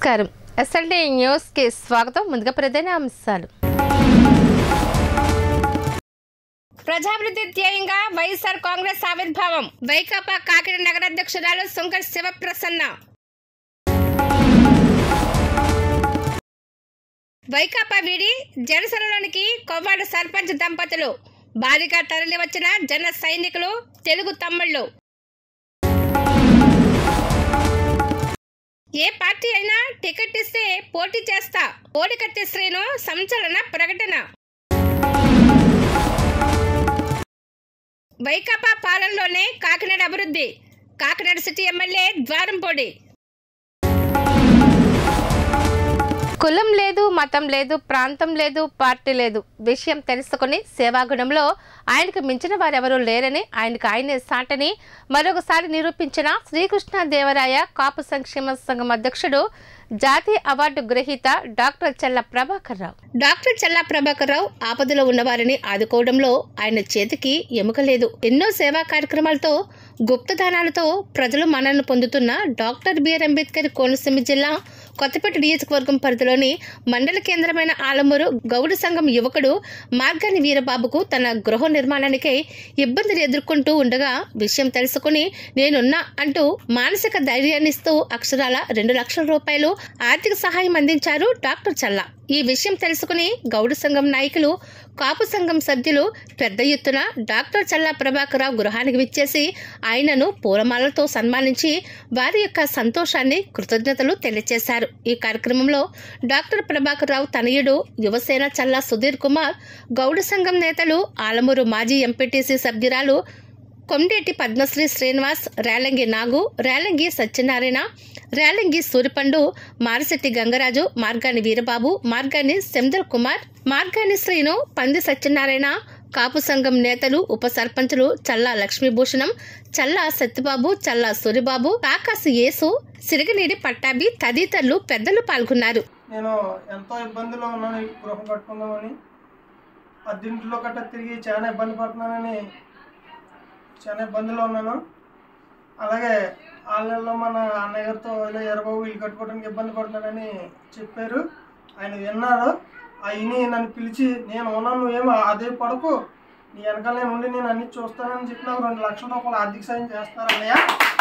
నమస్కారం ఎస్ఎల్టీ న్యూస్కి స్వాగతం ముందుగా ప్రధాన అంశాలు ప్రజాభివృద్ధి ధ్యేయంగా వైఎస్ఆర్ కాంగ్రెస్ ఆవిర్భావం వైకాపా కాకినాడ నగర అధ్యక్షురాలు శంకర్ శివప్రసన్న వైకాపా వీడి జనసేనలోనికి కొవ్వాడ సర్పంచ్ దంపతులు భారీగా తరలి వచ్చిన జన సైనికులు తెలుగు తమ్ముళ్ళు ఏ పార్టీ అయినా టికెట్ ఇస్తే పోటీ చేస్తా ఓడికత్తి శ్రీను సంచలన ప్రకటన వైకాపా పాలనలోనే కాకినాడ అభివృద్ధి కాకినాడ సిటీ ఎమ్మెల్యే ద్వారంపొడి కులం లేదు మతం లేదు ప్రాంతం లేదు పార్టీ లేదు విషయం తెలుసుకుని సేవాగుణంలో ఆయనకు మించిన వారెవరూ లేరని ఆయనకు ఆయనే సాటని మరొకసారి నిరూపించిన శ్రీకృష్ణదేవరాయ కాపు సంక్షేమ సంఘం అధ్యక్షుడు జాతీయ అవార్డు గ్రహీత డాక్టర్ చెల్ల ప్రభాకర్ రావు డాక్టర్ చెల్ల ప్రభాకర్ రావు ఆపదలో ఉన్నవారిని ఆదుకోవడంలో ఆయన చేతికి ఎముక లేదు ఎన్నో సేవా కార్యక్రమాలతో గుప్తదానాలతో ప్రజలు మనల్ని పొందుతున్న డాక్టర్ బిఆర్ అంబేద్కర్ కోనసీమ జిల్లా కొత్తపేట నియోజకవర్గం పరిధిలోని మండల కేంద్రమైన ఆలమూరు గౌడ సంఘం యువకుడు మార్గాని వీరబాబుకు తన గృహ నిర్మాణానికై ఇబ్బందులు ఎదుర్కొంటూ ఉండగా విషయం తెలుసుకుని నేనున్నా అంటూ మానసిక ధైర్యాన్ని ఇస్తూ అక్షరాల రెండు లక్షల రూపాయలు ఆర్థిక సహాయం అందించారు డాక్టర్ చల్లా ఈ విషయం తెలుసుకుని గౌడ సంఘం నాయకులు కాపు సంఘం సభ్యులు పెద్ద ఎత్తున డాక్టర్ చల్లా ప్రభాకర్ రావు గృహానికి విచ్చేసి ఆయనను పూలమాలతో సన్మానించి వారి యొక్క సంతోషాన్ని కృతజ్ఞతలు తెలియజేశారు ఈ కార్యక్రమంలో డాక్టర్ ప్రభాకర్ రావు తనయుడు యువసేన చల్లా సుధీర్ కుమార్ గౌడ సంఘం నేతలు ఆలమూరు మాజీ ఎంపీటీసీ సభ్యురాలు కొండేటి పద్మశ్రీ శ్రీనివాస్ రేలంగి నాగు రేలంగి సత్యనారాయణ రేలంగి సూరిపండు మారిశెట్టి గంగరాజు మార్గాని వీరబాబు మార్గాని సెందర్ కుమార్ మార్గాని శ్రీను పంది సత్యనారాయణ కాపు సంఘం నేతలు ఉప సర్పంచులు చల్లా లక్ష్మీభూషణం చల్లా సత్యబాబు చల్లా సూరిబాబు కాకాసి యేసు సిరిగినీడి పట్టాభి తదితరులు పెద్దలు పాల్గొన్నారు నేను ఎంతో ఇబ్బందిలో ఉన్నాను ఈ గృహం కట్టుకుందామని అద్దెంట్లో గట్రా తిరిగి చాలా ఇబ్బంది పడుతున్నానని చాలా ఇబ్బందిలో ఉన్నాను అలాగే ఆన్లైన్లో మన అన్నయ్య గారితో ఇలా ఎర్రబాబు ఇల్లు కట్టుకోవడానికి ఇబ్బంది పడుతున్నాడని చెప్పారు ఆయన విన్నారు అయిని నన్ను పిలిచి నేను ఉన్నాను నువ్వేమో అదే పడకు నీ వెనకాల నేను ఉండి నేను అన్ని చూస్తానని చెప్పి నాకు రెండు లక్షల రూపాయలు ఆర్థిక సాయం చేస్తారన్నయ్య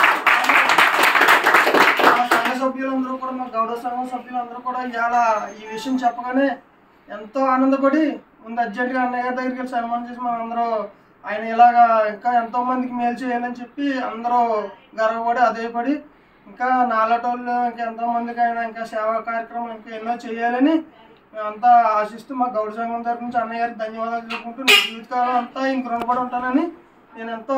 మా సంఘ సభ్యులందరూ కూడా మా గౌరవ సంఘం సభ్యులందరూ కూడా ఇవాళ ఈ విషయం చెప్పగానే ఎంతో ఆనందపడి ముందు అర్జెంటుగా అన్నయ్య గారి దగ్గరికి వెళ్ళి సన్మానం చేసి మనం అందరూ ఆయన ఇలాగా ఇంకా ఎంతో మందికి మేలు చేయాలని చెప్పి అందరూ గర్వపడి అదేపడి ఇంకా నాలటోళ్ళు ఇంకా ఎంతో మందికి ఆయన ఇంకా సేవా కార్యక్రమాలు ఇంకా ఎన్నో చేయాలని మేమంతా ఆశిస్తూ మా గౌడ సంఘం తరఫు నుంచి అన్నయ్య గారికి ధన్యవాదాలు తెలుపుకుంటూ నా జీవితకాలం అంతా ఇంక రుణపడి ఉంటానని నేను ఎంతో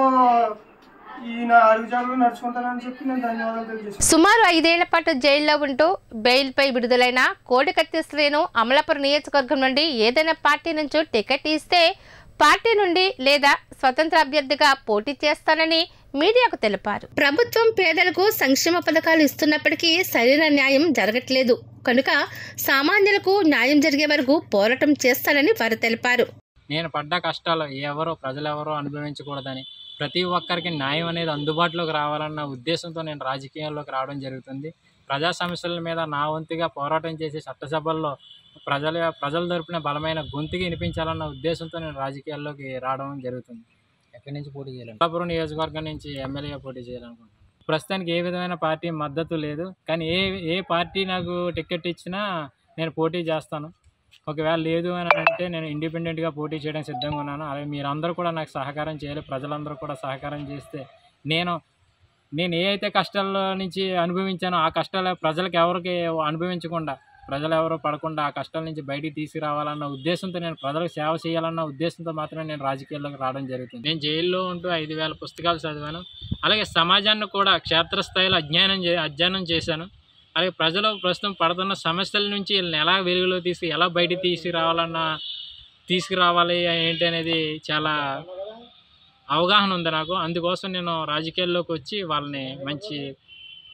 ఈ నా అడుగుజాడలు నడుచుకుంటానని చెప్పి నేను ధన్యవాదాలు తెలియజేస్తాను సుమారు ఐదేళ్ల పాటు జైల్లో ఉంటూ బెయిల్పై విడుదలైన కోడికత్తి శ్రీను అమలాపురం నియోజకవర్గం నుండి ఏదైనా పార్టీ నుంచి టికెట్ ఇస్తే పార్టీ నుండి లేదా స్వతంత్ర అభ్యర్థిగా పోటీ చేస్తానని మీడియాకు తెలిపారు ప్రభుత్వం పేదలకు సంక్షేమ పథకాలు ఇస్తున్నప్పటికీ సరైన న్యాయం జరగట్లేదు కనుక సామాన్యులకు న్యాయం జరిగే వరకు పోరాటం చేస్తానని వారు తెలిపారు నేను పడ్డ కష్టాలు ఎవరో ప్రజలెవరో అనుభవించకూడదని ప్రతి ఒక్కరికి న్యాయం అనేది అందుబాటులోకి రావాలన్న ఉద్దేశంతో నేను రాజకీయాల్లోకి రావడం జరుగుతుంది ప్రజా సమస్యల మీద నా వంతుగా పోరాటం చేసి చట్టసభల్లో ప్రజల ప్రజల తరపున బలమైన గొంతుకి వినిపించాలన్న ఉద్దేశంతో నేను రాజకీయాల్లోకి రావడం జరుగుతుంది ఎక్కడి నుంచి పోటీ చేయాలి అమలాపురం నియోజకవర్గం నుంచి ఎమ్మెల్యేగా పోటీ చేయాలనుకుంటున్నాను ప్రస్తుతానికి ఏ విధమైన పార్టీ మద్దతు లేదు కానీ ఏ ఏ పార్టీ నాకు టికెట్ ఇచ్చినా నేను పోటీ చేస్తాను ఒకవేళ లేదు అని అంటే నేను ఇండిపెండెంట్గా పోటీ చేయడానికి సిద్ధంగా ఉన్నాను అలాగే మీరందరూ కూడా నాకు సహకారం చేయాలి ప్రజలందరూ కూడా సహకారం చేస్తే నేను నేను ఏ అయితే కష్టాల నుంచి అనుభవించానో ఆ కష్టాలు ప్రజలకు ఎవరికి అనుభవించకుండా ప్రజలు ఎవరు పడకుండా ఆ కష్టాల నుంచి బయటికి తీసుకురావాలన్న ఉద్దేశంతో నేను ప్రజలకు సేవ చేయాలన్న ఉద్దేశంతో మాత్రమే నేను రాజకీయాల్లోకి రావడం జరుగుతుంది నేను జైల్లో ఉంటూ ఐదు వేల పుస్తకాలు చదివాను అలాగే సమాజాన్ని కూడా క్షేత్రస్థాయిలో అధ్యయనం చే అధ్యయనం చేశాను అలాగే ప్రజలు ప్రస్తుతం పడుతున్న సమస్యల నుంచి వీళ్ళని ఎలా వెలుగులో తీసి ఎలా బయటికి తీసుకురావాలన్న తీసుకురావాలి ఏంటి అనేది చాలా అవగాహన ఉంది నాకు అందుకోసం నేను రాజకీయాల్లోకి వచ్చి వాళ్ళని మంచి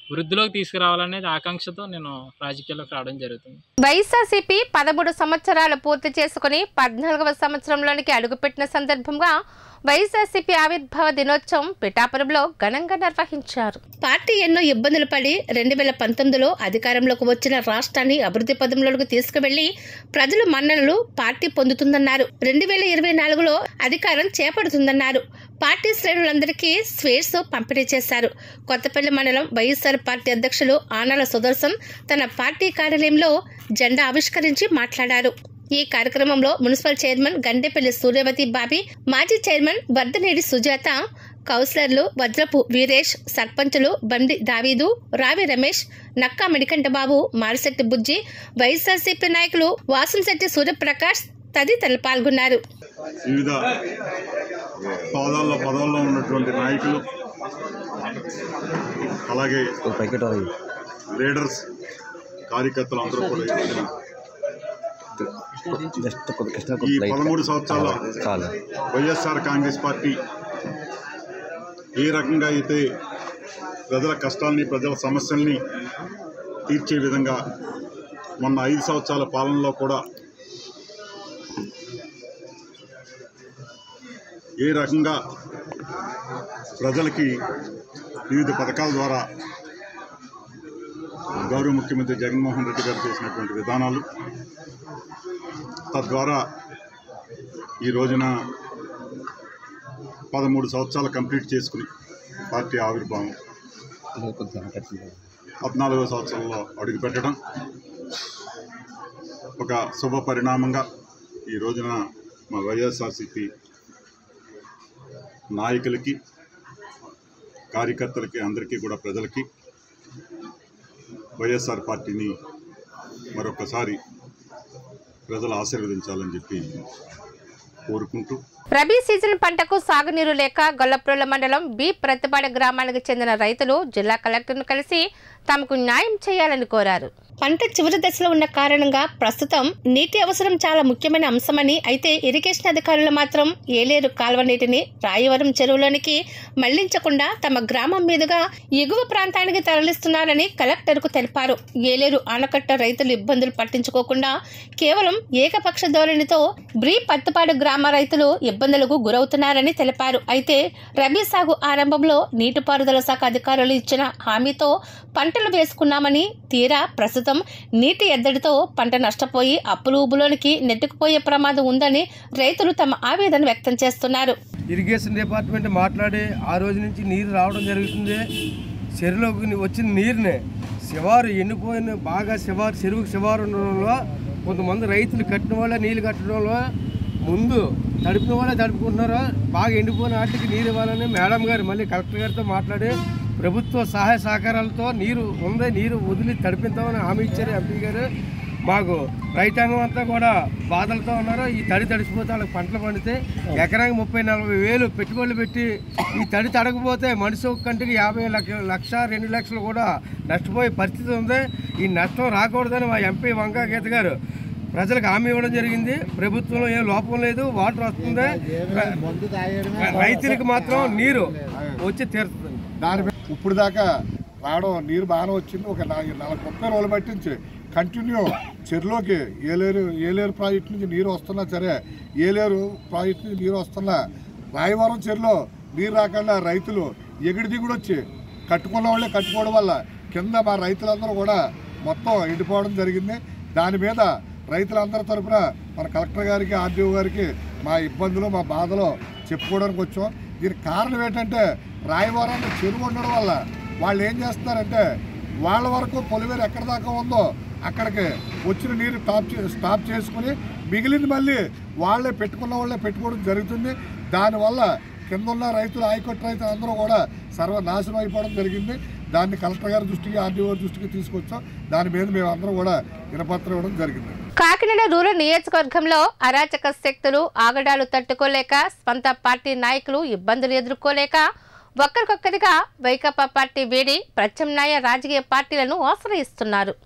వృద్ధిలోకి తీసుకురావాలనేది ఆకాంక్షతో నేను రాజకీయాల్లోకి రావడం జరుగుతుంది వైఎస్ఆర్సీపీ పదమూడు సంవత్సరాలు పూర్తి చేసుకుని పద్నాలుగవ సంవత్సరంలోనికి అడుగుపెట్టిన సందర్భంగా వైఎస్ఆర్సీపీ ఆవిర్భావ దినోత్సవం పిఠాపురంలో ఘనంగా నిర్వహించారు పార్టీ ఎన్నో ఇబ్బందులు పడి రెండు వేల పంతొమ్మిదిలో అధికారంలోకి వచ్చిన రాష్ట్రాన్ని అభివృద్ధి పదంలోకి తీసుకువెళ్లి ప్రజల మన్ననలు పార్టీ పొందుతుందన్నారు రెండు వేల ఇరవై నాలుగులో అధికారం చేపడుతుందన్నారు పార్టీ శ్రేణులందరికీ స్వీట్స్ పంపిణీ చేశారు కొత్తపల్లి మండలం వైఎస్ఆర్ పార్టీ అధ్యక్షులు ఆనాల సుదర్శన్ తన పార్టీ కార్యాలయంలో జెండా ఆవిష్కరించి మాట్లాడారు ఈ కార్యక్రమంలో మున్సిపల్ చైర్మన్ గండేపల్లి సూర్యవతి బాబి మాజీ చైర్మన్ వర్ధనేడి సుజాత కౌన్సిలర్లు వజ్రపు వీరేష్ సర్పంచులు బండి దావీదు రావి రమేష్ నక్కా మణికంఠబాబు మారిశెట్టి బుజ్జి వైఎస్ఆర్సీపీ నాయకులు వాసంశెట్టి సూర్యప్రకాష్ తదితరులు పాల్గొన్నారు వివిధ పదాల్లో పదవుల్లో ఉన్నటువంటి నాయకులు అలాగే లీడర్స్ కార్యకర్తలు అందరూ కూడా ఈ రోజున జస్ట్ కొద్ది కృష్ణ ఈ పదమూడు సంవత్సరాల చాలు వైఎస్ఆర్ కాంగ్రెస్ పార్టీ ఏ రకంగా అయితే ప్రజల కష్టాల్ని ప్రజల సమస్యల్ని తీర్చే విధంగా మొన్న ఐదు సంవత్సరాల పాలనలో కూడా ఏ రకంగా ప్రజలకి వివిధ పథకాల ద్వారా గౌరవ ముఖ్యమంత్రి జగన్మోహన్ రెడ్డి గారు చేసినటువంటి విధానాలు తద్వారా ఈ రోజున పదమూడు సంవత్సరాలు కంప్లీట్ చేసుకుని పార్టీ ఆవిర్భావం పద్నాలుగో సంవత్సరంలో అడుగుపెట్టడం ఒక శుభ పరిణామంగా ఈ రోజున మా వైఎస్ఆర్సిపి నాయకులకి కార్యకర్తలకి అందరికీ కూడా ప్రజలకి వైఎస్ఆర్ పార్టీని మరొకసారి ప్రజలు ఆశీర్వదించాలని చెప్పి కోరుకుంటూ రబీ సీజన్ పంటకు సాగునీరు లేక గొల్లప్రోల మండలం బి ప్రతిపాడ గ్రామానికి చెందిన రైతులు జిల్లా కలెక్టర్ను కలిసి తమకు న్యాయం చేయాలని కోరారు పంట చివరి దశలో ఉన్న కారణంగా ప్రస్తుతం నీటి అవసరం చాలా ముఖ్యమైన అంశమని అయితే ఇరిగేషన్ అధికారులు మాత్రం ఏలేరు కాల్వ నీటిని రాయవరం చెరువులోనికి మళ్లించకుండా తమ గ్రామం మీదుగా ఎగువ ప్రాంతానికి తరలిస్తున్నారని కలెక్టర్కు తెలిపారు ఏలేరు ఆనకట్ట రైతులు ఇబ్బందులు పట్టించుకోకుండా కేవలం ఏకపక్ష ధోరణితో బ్రీ పత్తుపాడు గ్రామ రైతులు ఇబ్బందులకు గురవుతున్నారని తెలిపారు అయితే రబీ సాగు ఆరంభంలో నీటిపారుదల శాఖ అధికారులు ఇచ్చిన హామీతో పంటలు వేసుకున్నామని తీరా ప్రస్తుతం నీటి ఎద్దడితో పంట నష్టపోయి అప్పులు ఊబులోనికి నెట్టుకుపోయే ప్రమాదం ఉందని రైతులు తమ ఆవేదన వ్యక్తం చేస్తున్నారు ఇరిగేషన్ డిపార్ట్మెంట్ మాట్లాడి ఆ రోజు నుంచి నీరు రావడం జరుగుతుంది చెరువులోకి వచ్చిన నీరునే శివారు ఎండిపోయిన బాగా శివారు చెరువుకి శివారు ఉండడంలో కొంతమంది రైతులు కట్టిన వాళ్ళే నీళ్ళు కట్టడంలో ముందు తడిపిన వాళ్ళే తడుపుకుంటున్నారు బాగా ఎండిపోయిన వాటికి నీరు ఇవ్వాలని మేడం గారు మళ్ళీ కలెక్టర్ గారితో మాట్లాడి ప్రభుత్వ సహాయ సహకారాలతో నీరు ఉంది నీరు వదిలి తడిపిస్తామని హామీ ఇచ్చారు ఎంపీ గారు మాకు రైతాంగం అంతా కూడా బాధలతో ఉన్నారు ఈ తడి తడిసిపోతే వాళ్ళకి పంటలు పండితే ఎకరానికి ముప్పై నలభై వేలు పెట్టుబడులు పెట్టి ఈ తడి తడకపోతే మనిషి కంటికి యాభై లక్ష లక్ష రెండు లక్షలు కూడా నష్టపోయే పరిస్థితి ఉంది ఈ నష్టం రాకూడదని మా ఎంపీ వంకా గీత గారు ప్రజలకు హామీ ఇవ్వడం జరిగింది ప్రభుత్వంలో ఏం లోపం లేదు వాటర్ వస్తుంది రై- రైతులకు మాత్రం నీరు వచ్చి తీరుతుంది దాని మీద ఇప్పుడు దాకా రావడం నీరు బాగానే వచ్చింది ఒక నాలుగు నలభై ముప్పై రోజులు పట్టించి కంటిన్యూ చెరువులోకి ఏలేరు ఏలేరు ప్రాజెక్ట్ నుంచి నీరు వస్తున్నా సరే ఏలేరు ప్రాజెక్ట్ నుంచి నీరు వస్తున్నా రాయవరం చెరువులో నీరు రాకుండా రైతులు ఎగిడి దిగుడు వచ్చి కట్టుకున్న వాళ్ళే కట్టుకోవడం వల్ల కింద మా రైతులందరూ కూడా మొత్తం ఎండిపోవడం జరిగింది దాని మీద రైతులందరి తరపున మన కలెక్టర్ గారికి ఆర్డీఓ గారికి మా ఇబ్బందులు మా బాధలు చెప్పుకోవడానికి వచ్చాం దీనికి కారణం ఏంటంటే రాయవరాన్ని చెరువు ఉండడం వల్ల వాళ్ళు ఏం చేస్తున్నారంటే వాళ్ళ వరకు పొలివేరు ఎక్కడ దాకా ఉందో అక్కడికి వచ్చిన నీరు టాప్ చే స్టాప్ చేసుకుని మిగిలింది మళ్ళీ వాళ్ళే పెట్టుకున్న వాళ్ళే పెట్టుకోవడం జరుగుతుంది దానివల్ల కింద ఉన్న రైతులు ఆయకొట్టు రైతులు అందరూ కూడా సర్వనాశనం అయిపోవడం జరిగింది దాన్ని కలెక్టర్ గారి దృష్టికి ఆర్డీఓ దృష్టికి తీసుకొచ్చాం దాని మీద మేము అందరం కూడా వినపత్రం ఇవ్వడం జరిగింది కాకినాడ రూరల్ నియోజకవర్గంలో అరాచక శక్తులు ఆగడాలు తట్టుకోలేక స్వంత పార్టీ నాయకులు ఇబ్బందులు ఎదుర్కోలేక ఒక్కరికొక్కరిగా వైకాపా పార్టీ వీడి ప్రత్యామ్నాయ రాజకీయ పార్టీలను ఆశ్రయిస్తున్నారు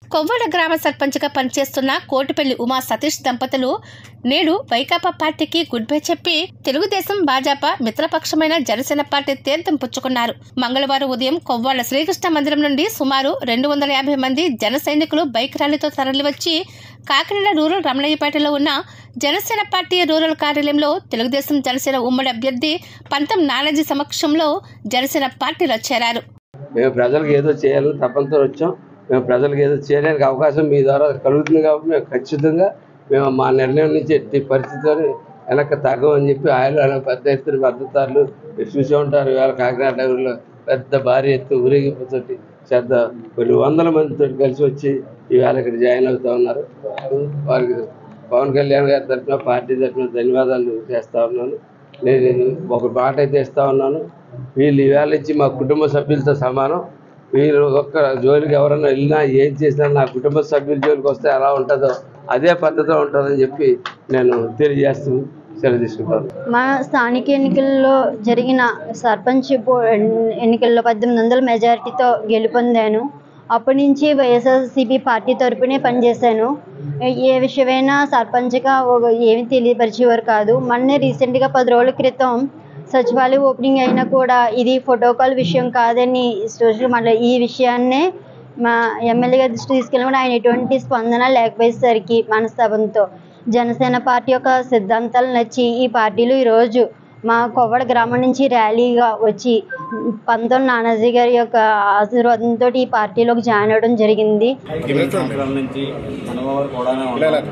కొవ్వడ గ్రామ సర్పంచ్గా పనిచేస్తున్న కోటిపల్లి ఉమా సతీష్ దంపతులు నేడు వైకాపా పార్టీకి గుడ్ బై చెప్పి తెలుగుదేశం భాజపా మిత్రపక్షమైన జనసేన పార్టీ తీర్థం పుచ్చుకున్నారు మంగళవారం ఉదయం కొవ్వాడ శ్రీకృష్ణ మందిరం నుండి సుమారు రెండు వందల యాభై మంది జన సైనికులు బైక్ ర్యాలీతో తరలివచ్చి కాకినాడ రూరల్ రమణయ్యపేటలో ఉన్న జనసేన పార్టీ రూరల్ కార్యాలయంలో తెలుగుదేశం జనసేన ఉమ్మడి అభ్యర్థి పంతం నానాజీ సమక్షంలో జనసేన పార్టీలో చేరారు మేము ప్రజలకు ఏదో చేయాలని తప్పనితో వచ్చాం మేము ప్రజలకు ఏదో చేయడానికి అవకాశం మీ ద్వారా కలుగుతుంది కాబట్టి మేము ఖచ్చితంగా మేము మా నిర్ణయం నుంచి ఎట్టి పరిస్థితిలో వెనక్కి తగ్గమని చెప్పి ఆయన పెద్ద ఎత్తున మద్దతుదారులు మీరు చూసే ఉంటారు ఇవాళ కాకినాడ నగరంలో పెద్ద భారీ ఎత్తు ఊరేగింపుతోటి పెద్ద కొన్ని వందల మందితో కలిసి వచ్చి ఈవేళ ఇక్కడ జాయిన్ అవుతా ఉన్నారు వారికి పవన్ కళ్యాణ్ గారి తరఫున పార్టీ తరఫున ధన్యవాదాలు చేస్తా ఉన్నాను నేను ఒక మాట అయితే ఇస్తా ఉన్నాను వీళ్ళు ఈవేళ నుంచి మా కుటుంబ సభ్యులతో సమానం వీళ్ళు ఒక్క జోలికి ఎవరైనా వెళ్ళినా ఏం చేసినా నా కుటుంబ సభ్యుల జోలికి వస్తే ఎలా ఉంటుందో అదే పద్ధతిలో ఉంటుందని చెప్పి నేను తెలియజేస్తూ సెలవు తీసుకుంటాను మా స్థానిక ఎన్నికల్లో జరిగిన సర్పంచ్ పో- ఎన్నికల్లో పద్దెనిమిది వందల మెజారిటీతో గెలుపొందాను అప్పటి నుంచి వైఎస్ఆర్సీపీ పార్టీ తరపునే పనిచేశాను ఏ- ఏ విషయమైనా సర్పంచ్గా ఒక ఏమి తెలియపరిచేవారు కాదు మొన్నే రీసెంట్గా పది రోజుల క్రితం సచివాలయం ఓపెనింగ్ అయినా కూడా ఇది ఫోటోకాల్ విషయం కాదని సోషల్ మళ్ళీ ఈ విషయాన్నే మా ఎమ్మెల్యే గారి దృష్టికి తీసుకెళ్ళినప్పుడు ఆయన ఎటువంటి స్పందన లేకపోయేసరికి మనస్తాపంతో జనసేన పార్టీ యొక్క సిద్ధాంతాలు నచ్చి ఈ పార్టీలో ఈరోజు మా కొవ్వడ గ్రామం నుంచి ర్యాలీగా వచ్చి పంతం నానాజీ గారి యొక్క ఆశీర్వాదంతో ఈ పార్టీలోకి జాయిన్ అవ్వడం జరిగింది పదిహేను సంవత్సరాల నుంచి కనబాబు కూడానే ఉన్నాం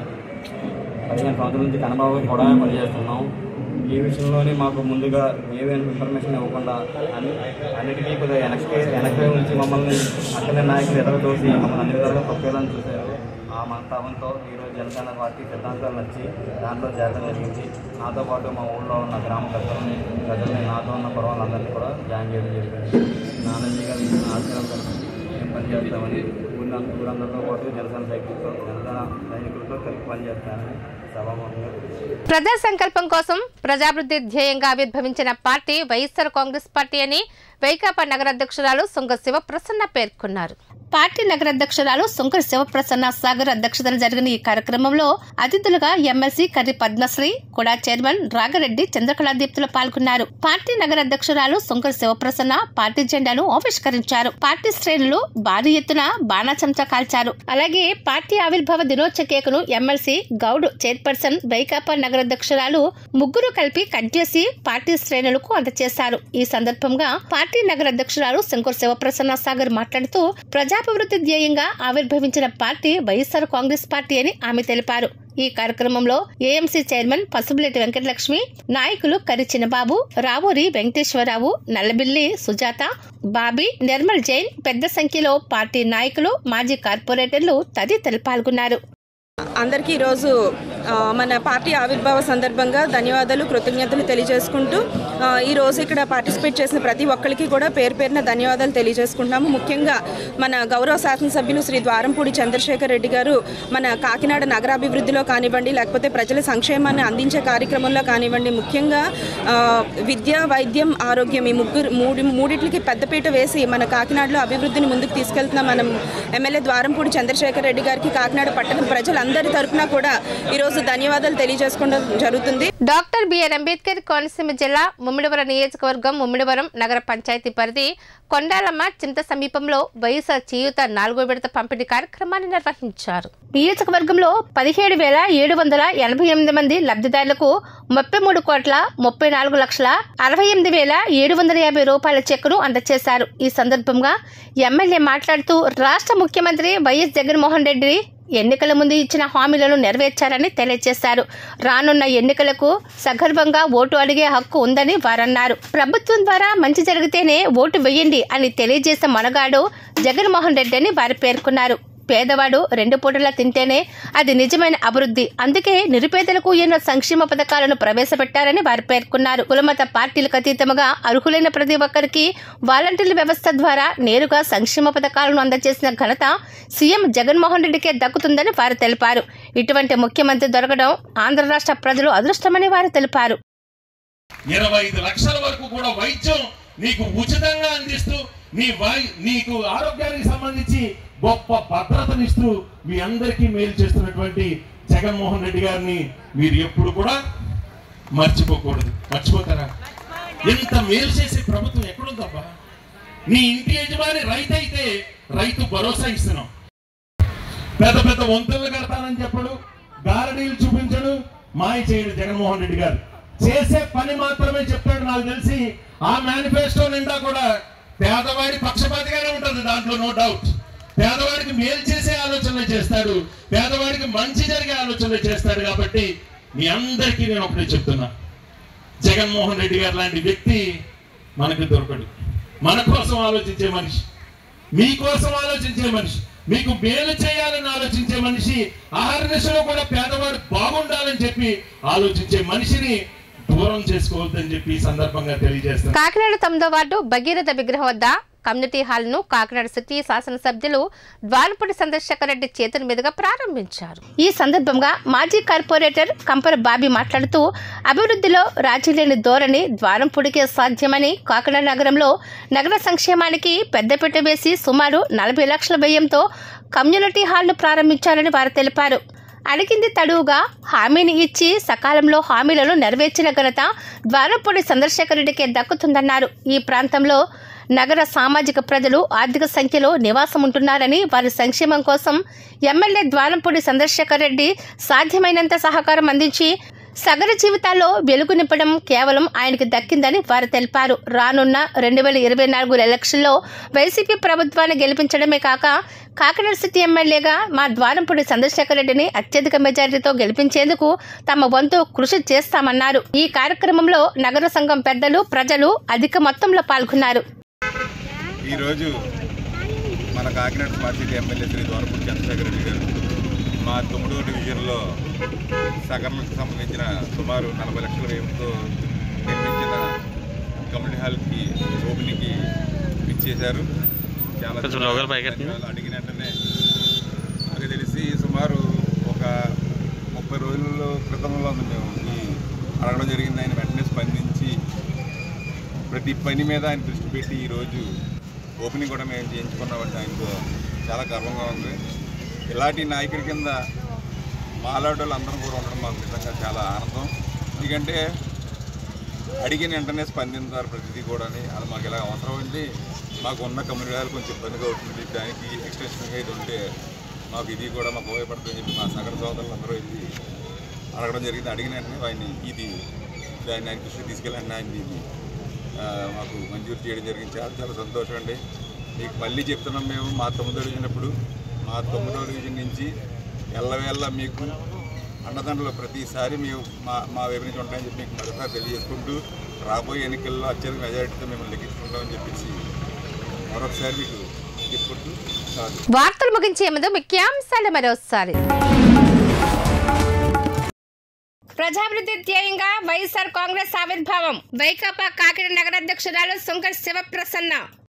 పదిహేను సంవత్సరాల నుంచి కనబాబు కూడానే పనిచేస్తున్నాం ఈ విషయంలోనే మాకు ముందుగా ఏమైనా ఇన్ఫర్మేషన్ ఇవ్వకుండా అన్ని అన్నిటికీ కొద్దిగా వెనక్కి వెనక్కి ఉంచి మమ్మల్ని అసలే నాయకులు ఎదురు తోసి మమ్మల్ని అన్ని విధాలుగా తప్పేయాలని చూశారు ఆ మనస్తాపంతో ఈరోజు జనసేన పార్టీ సిద్ధాంతాలు నచ్చి దాంట్లో చేరడం జరిగింది నాతో పాటు మా ఊళ్ళో ఉన్న గ్రామ పెద్దలని ప్రజల్ని నాతో ఉన్న పొరవాళ్ళందరినీ కూడా జాయిన్ చేయడం జరిగింది నానంజీ గారు ఇచ్చిన ఆశీర్వాదం మేము పనిచేస్తామని ఊళ్ళ ఊరందరితో పాటు జనసేన సైకిల్తో జనసేన సైనికులతో కలిపి పనిచేస్తానని సభాముఖంగా ప్రజా సంకల్పం కోసం ప్రజాభివృద్ధి ధ్యేయంగా ఆవిర్భవించిన పార్టీ వైఎస్ఆర్ కాంగ్రెస్ పార్టీ అని వైకాపా నగర అధ్యక్షురాలు సుంగ శివప్రసన్న పేర్కొన్నారు పార్టీ నగర అధ్యక్షురాలు సుంకర శివప్రసన్న సాగర్ అధ్యక్షతన జరిగిన ఈ కార్యక్రమంలో అతిథులుగా ఎమ్మెల్సీ కర్రి పద్మశ్రీ కూడా చైర్మన్ రాగరెడ్డి చంద్రకళాదీప్తులు పాల్గొన్నారు పార్టీ నగర అధ్యక్షురాలు సుంకర శివప్రసన్న పార్టీ జెండాను ఆవిష్కరించారు పార్టీ శ్రేణులు భారీ ఎత్తున బాణాచంచా కాల్చారు అలాగే పార్టీ ఆవిర్భావ దినోత్సవ కేకును ఎమ్మెల్సీ గౌడ్ చైర్పర్సన్ వైకాపా నగర అధ్యక్షురాలు ముగ్గురు కలిపి కట్ చేసి పార్టీ శ్రేణులకు అందజేశారు ఈ సందర్భంగా పార్టీ నగర అధ్యక్షురాలు శంకర్ శివప్రసన్న సాగర్ మాట్లాడుతూ ప్రజాభివృద్ధి ధ్యేయంగా ఆవిర్భవించిన పార్టీ వైఎస్ఆర్ కాంగ్రెస్ పార్టీ అని ఆమె తెలిపారు ఈ కార్యక్రమంలో ఏఎంసీ చైర్మన్ పసుపులేటి వెంకటలక్ష్మి నాయకులు కరి చిన్నబాబు రావూరి వెంకటేశ్వరరావు నల్లబిల్లి సుజాత బాబీ నిర్మల్ జైన్ పెద్ద సంఖ్యలో పార్టీ నాయకులు మాజీ కార్పొరేటర్లు తదితరులు పాల్గొన్నారు అందరికీ ఈరోజు ఆ, మన పార్టీ ఆవిర్భావ సందర్భంగా ధన్యవాదాలు కృతజ్ఞతలు తెలియజేసుకుంటూ ఆ, ఈ రోజు ఇక్కడ పార్టిసిపేట్ చేసిన ప్రతి ఒక్కరికి కూడా పేరు పేరున ధన్యవాదాలు తెలియజేసుకుంటున్నాము ముఖ్యంగా మన గౌరవ శాసనసభ్యులు శ్రీ ద్వారంపూడి చంద్రశేఖర్ రెడ్డి గారు మన కాకినాడ నగరాభివృద్ధిలో కానివ్వండి లేకపోతే ప్రజల సంక్షేమాన్ని అందించే కార్యక్రమంలో కానివ్వండి ముఖ్యంగా ఆ, విద్య వైద్యం ఆరోగ్యం ఈ ముగ్గురు మూడు మూడిట్లకి పెద్దపీట వేసి మన కాకినాడలో అభివృద్ధిని ముందుకు తీసుకెళ్తున్న మనం ఎమ్మెల్యే ద్వారంపూడి చంద్రశేఖర్ రెడ్డి గారికి కాకినాడ పట్టణ ప్రజలందరి తరపున కూడా ఈరోజు ధన్యవాదాలు తెలియజేసుకోవడం జరుగుతుంది డాక్టర్ బిఆర్ అంబేద్కర్ కోనసీమ జిల్లా ముమ్మిడివరం నియోజకవర్గం ముమ్మిడివరం నగర పంచాయతీ పరిధి కొండాలమ్మ చింత సమీపంలో వైఎస్ఆర్ చేయూత నాలుగో విడత పంపిణీ కార్యక్రమాన్ని నిర్వహించారు నియోజకవర్గంలో పదిహేడు వేల ఏడు వందల ఎనభై ఎనిమిది మంది లబ్ధిదారులకు ముప్పై మూడు కోట్ల ముప్పై నాలుగు లక్షల అరవై ఎనిమిది వేల ఏడు వందల యాభై రూపాయల చెక్కును అందజేశారు ఈ సందర్భంగా ఎమ్మెల్యే మాట్లాడుతూ రాష్ట్ర ముఖ్యమంత్రి వైఎస్ జగన్మోహన్ రెడ్డి ఎన్నికల ముందు ఇచ్చిన హామీలను నెరవేర్చారని తెలియజేశారు రానున్న ఎన్నికలకు సగర్భంగా ఓటు అడిగే హక్కు ఉందని వారన్నారు ప్రభుత్వం ద్వారా మంచి జరిగితేనే ఓటు వేయండి అని తెలియజేసే మనగాడు జగన్మోహన్ రెడ్డి అని వారు పేర్కొన్నారు పేదవాడు రెండు పూటలా తింటేనే అది నిజమైన అభివృద్ధి అందుకే నిరుపేదలకు ఎన్నో సంక్షేమ పథకాలను ప్రవేశపెట్టారని వారు పేర్కొన్నారు కులమత పార్టీలకు అతీతముగా అర్హులైన ప్రతి ఒక్కరికి వాలంటీర్ల వ్యవస్థ ద్వారా నేరుగా సంక్షేమ పథకాలను అందజేసిన ఘనత సీఎం జగన్మోహన్ రెడ్డికే దక్కుతుందని వారు తెలిపారు ఇటువంటి ముఖ్యమంత్రి దొరకడం ఆంధ్ర రాష్ట్ర ప్రజలు అదృష్టమని వారు తెలిపారు ఇరవై ఐదు లక్షల వరకు కూడా వైద్యం నీకు ఉచితంగా అందిస్తూ నీ వాయు నీకు ఆరోగ్యానికి సంబంధించి గొప్ప భద్రతనిస్తూ మీ అందరికీ మేలు చేస్తున్నటువంటి జగన్మోహన్ రెడ్డి గారిని మీరు ఎప్పుడు కూడా మర్చిపోకూడదు మర్చిపోతారా ఇంత మేలు చేసే ప్రభుత్వం ఎక్కడుందబ్బా నీ ఇంటి యజమాని రైతు అయితే రైతు భరోసా ఇస్తున్నాం పెద్ద పెద్ద వంతులు కడతానని చెప్పడు గారడీలు చూపించడు మాయ చేయడు జగన్మోహన్ రెడ్డి గారు చేసే పని మాత్రమే చెప్తాడు నాకు తెలిసి ఆ మేనిఫెస్టో నిండా కూడా పేదవాడి పక్షపాతిగానే ఉంటుంది దాంట్లో నో డౌట్ పేదవాడికి మేలు చేసే ఆలోచనలు చేస్తాడు పేదవాడికి మంచి జరిగే ఆలోచనలు చేస్తాడు కాబట్టి మీ అందరికీ నేను ఒకటే చెప్తున్నా జగన్మోహన్ రెడ్డి గారు లాంటి వ్యక్తి మనకు దొరకడు మన కోసం ఆలోచించే మనిషి మీకోసం ఆలోచించే మనిషి మీకు మేలు చేయాలని ఆలోచించే మనిషి ఆహార కూడా పేదవాడు బాగుండాలని చెప్పి ఆలోచించే మనిషిని దూరం చేసుకోవద్దని చెప్పి ఈ సందర్భంగా తెలియజేస్తాను కాకినాడ తొమ్మిదో వార్డు భగీరథ విగ్రహం వద్ద కమ్యూనిటీ హాల్ ను కాకినాడ సిటీ శాసనసభ్యులు ద్వారపూడి చంద్రశేఖర్ రెడ్డి చేతుల మీదుగా ప్రారంభించారు ఈ సందర్భంగా మాజీ కార్పొరేటర్ కంపర బాబీ మాట్లాడుతూ అభివృద్ధిలో రాజీ లేని ధోరణి ద్వారంపూడికే సాధ్యమని కాకినాడ నగరంలో నగర సంక్షేమానికి పెద్దపీట వేసి సుమారు నలభై లక్షల వ్యయంతో కమ్యూనిటీ హాల్ను ప్రారంభించారని వారు తెలిపారు అడిగింది తడువుగా హామీని ఇచ్చి సకాలంలో హామీలను నెరవేర్చిన ఘనత ద్వారపూడి చంద్రశేఖర్ రెడ్డికే దక్కుతుందన్నారు ఈ ప్రాంతంలో నగర సామాజిక ప్రజలు ఆర్థిక సంఖ్యలో నివాసం ఉంటున్నారని వారి సంక్షేమం కోసం ఎమ్మెల్యే ద్వారంపూడి చంద్రశేఖర్ రెడ్డి సాధ్యమైనంత సహకారం అందించి సగర జీవితాల్లో వెలుగు నింపడం కేవలం ఆయనకి దక్కిందని వారు తెలిపారు రానున్న రెండు వేల ఇరవై నాలుగు ఎలక్షన్లో వైసీపీ ప్రభుత్వాన్ని గెలిపించడమే కాక కాకినాడ సిటీ ఎమ్మెల్యేగా మా ద్వారంపూడి చంద్రశేఖర్ రెడ్డిని అత్యధిక మెజారిటీతో గెలిపించేందుకు తమ వంతు కృషి చేస్తామన్నారు ఈ కార్యక్రమంలో నగర సంఘం పెద్దలు ప్రజలు అధిక మొత్తంలో పాల్గొన్నారు ఈరోజు మన Kakinada smart city MLA Shri Dorapudi Chandrasekhara Reddy గారు మా తొమ్మిదో డివిజన్లో సగర్లకు సంబంధించిన సుమారు నలభై లక్షల వ్యయంతో నిర్మించిన కమ్యూనిటీ హాల్కి ఓపెనింగ్కి ఇచ్చేశారు చాలా ధన్యవాదాలు. అడిగిన వెంటనే నాకు తెలిసి సుమారు ఒక ముప్పై రోజుల క్రితంలో ఉంది మేము ఈ అడగడం జరిగింది ఆయన వెంటనే స్పందించి ప్రతి పని మీద ఆయన దృష్టి పెట్టి ఈరోజు ఓపెనింగ్ కూడా మేము చేయించుకున్నామంటే ఆయనతో చాలా గర్వంగా ఉంది ఇలాంటి నాయకుడి కింద మాలాడోళ్ళు అందరం కూడా ఉండడం మాకు నిజంగా చాలా ఆనందం ఎందుకంటే అడిగిన వెంటనే స్పందించారు ప్రతిదీ కూడా అది మాకు ఇలా అవసరం ఉంది మాకు ఉన్న కమ్యూనిటీ కొంచెం ఇబ్బందిగా అవుతుంది దానికి ఎక్స్టెన్షన్గా ఇది ఉంటే మాకు ఇది కూడా మాకు ఉపయోగపడుతుందని చెప్పి మా సగర సోదరులు అందరూ ఇది అడగడం జరిగింది అడిగిన వెంటనే ఆయన్ని ఇది దాన్ని ఆయన దృష్టికి తీసుకెళ్ళండి ఆయన దీన్ని ఆ, మాకు మంజూరు చేయడం జరిగింది చాలా చాలా సంతోషం అండి మీకు మళ్ళీ చెప్తున్నాం మేము మా తొమ్మిదో డివిజనప్పుడు మా తొమ్మిదో డివిజన్ నుంచి ఎల్లవేళ్ళ మీకు అండదండలు ప్రతిసారి మేము మా మా వైపు నుంచి ఉంటాయని చెప్పి మీకు మరొకసారి తెలియజేసుకుంటూ రాబోయే ఎన్నికల్లో అత్యధిక మెజారిటీతో మేము లెక్కించుకుంటామని చెప్పేసి మరొకసారి మీకు చెప్పుకుంటూ చాలు వార్తలు ముగించే ముందు ముఖ్యాంశాలు మరోసారి ప్రజాభివృద్ధి ధ్యేయంగా వైఎస్ఆర్ కాంగ్రెస్ ఆవిర్భావం వైకాపా కాకినాడ నగర అధ్యక్షురాలు శంకర్ శివప్రసన్న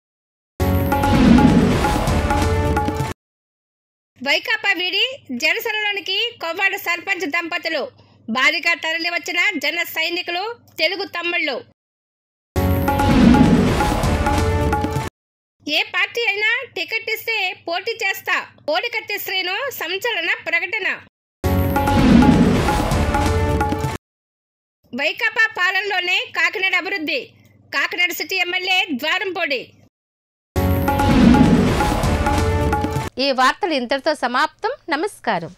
వైకాపా వీడి జనసేనలోనికి కొవ్వాడ సర్పంచ్ దంపతులు భారీగా తరలి వచ్చిన జన సైనికులు తెలుగు తమ్ముళ్ళు ఏ పార్టీ అయినా టికెట్ ఇస్తే పోటీ చేస్తా కోడికత్తి శ్రీను సంచలన ప్రకటన వైకాపా పాలనలోనే కాకినాడ అభివృద్ధి కాకినాడ సిటీ ఎమ్మెల్యే ద్వారంపొడి ఈ వార్తలు ఇంతటితో సమాప్తం నమస్కారం